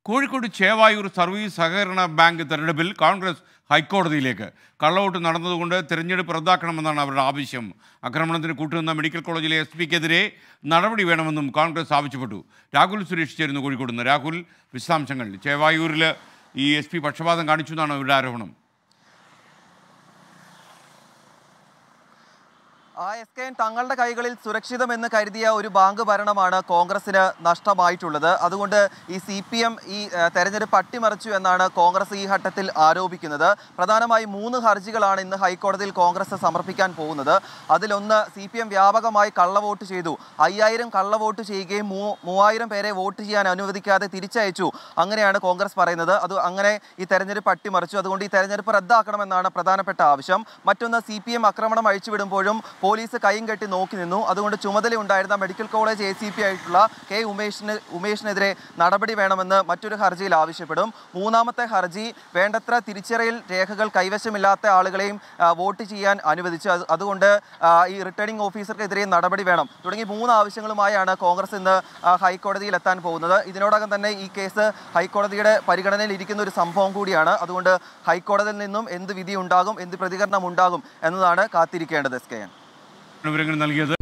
Kozhikode Chevayur service സഹകരണ bank തെരഞ്ഞെടുപ്പിൽ കോൺഗ്രസ് ഹൈക്കോടതിയിലേക്ക് കള്ളവോട്ട് നടന്നതുകൊണ്ട് തെരഞ്ഞെടുപ്പ് റദ്ദാക്കണമെന്നാണ് അവരുടെ ആവശ്യം ആക്രമണത്തിന് കൂട്ടുനിന്ന മെഡിക്കൽ കോളേജിലെ എസ് പിക്കെതിരെ നടപടി വേണമെന്നും കോൺഗ്രസ് ആവശ്യപ്പെട്ടു രാഹുൽ സുരേഷ് ചേരുന്നു കോഴിക്കോട് നിന്ന് രാഹുൽ വിശദാംശങ്ങൾ ചേവായൂരിൽ ഈ എസ് പി പക്ഷപാതം കാണിച്ചു എന്നാണ് അവരുടെ ആരോപണം ആ എസ് കെ എൻ തങ്ങളുടെ കൈകളിൽ സുരക്ഷിതമെന്ന് കരുതിയ ഒരു ബാങ്ക് ഭരണമാണ് കോൺഗ്രസിന് നഷ്ടമായിട്ടുള്ളത് അതുകൊണ്ട് ഈ സി പി എം ഈ ഏഹ്, തെരഞ്ഞെടുപ്പ് അട്ടിമറിച്ചു എന്നാണ് കോൺഗ്രസ് ഈ ഘട്ടത്തിൽ ആരോപിക്കുന്നത് പ്രധാനമായും മൂന്ന് ഹർജികളാണ് ഇന്ന് ഹൈക്കോടതിയിൽ കോൺഗ്രസ് സമർപ്പിക്കാൻ പോകുന്നത് അതിലൊന്ന് സി പി എം വ്യാപകമായി കള്ളവോട്ട് ചെയ്തു അയ്യായിരം കള്ളവോട്ട് ചെയ്യുകയും മൂ മൂവായിരം പേരെ വോട്ട് ചെയ്യാൻ അനുവദിക്കാതെ തിരിച്ചയച്ചു അങ്ങനെയാണ് കോൺഗ്രസ് പറയുന്നത് അത് അങ്ങനെ ഈ തെരഞ്ഞെടുപ്പ് അട്ടിമറിച്ചു അതുകൊണ്ട് ഈ തെരഞ്ഞെടുപ്പ് റദ്ദാക്കണമെന്നാണ് പ്രധാനപ്പെട്ട ആവശ്യം മറ്റൊന്ന് സി പി എം ആക്രമണം അഴിച്ചുവിടുമ്പോഴും പോലീസ് കൈയും കെട്ടി നോക്കി നിന്നു അതുകൊണ്ട് ചുമതലയുണ്ടായിരുന്ന medical college A C P ആയിട്ടുള്ള കെ ഉമേഷിന് ഉമേഷിനെതിരെ നടപടി വേണമെന്ന് മറ്റൊരു ഹർജിയിൽ ആവശ്യപ്പെടും മൂന്നാമത്തെ ഹർജി വേണ്ടത്ര തിരിച്ചറിയൽ രേഖകൾ കൈവശമില്ലാത്ത ആളുകളെയും ആ, വോട്ട് ചെയ്യാൻ അനുവദിച്ചു അത് അതുകൊണ്ട് ആ, ഈ റിട്ടേണിംഗ് ഓഫീസർക്കെതിരെ നടപടി വേണം തുടങ്ങി മൂന്ന് ആവശ്യങ്ങളുമായാണ് കോൺഗ്രസ് ഇന്ന് ആ, ഹൈക്കോടതിയിൽ എത്താൻ പോകുന്നത് ഇതിനോടകം തന്നെ ഈ കേസ് ഹൈക്കോടതിയുടെ പരിഗണനയിൽ ഇരിക്കുന്ന ഒരു സംഭവം കൂടിയാണ് അതുകൊണ്ട് ഹൈക്കോടതിയിൽ നിന്നും എന്ത് വിധി ഉണ്ടാകും എന്ത് പ്രതികരണം ഉണ്ടാകും എന്നതാണ് കാത്തിരിക്കേണ്ടത് എസ് കെ എൻ വിവരങ്ങൾ നൽകിയത്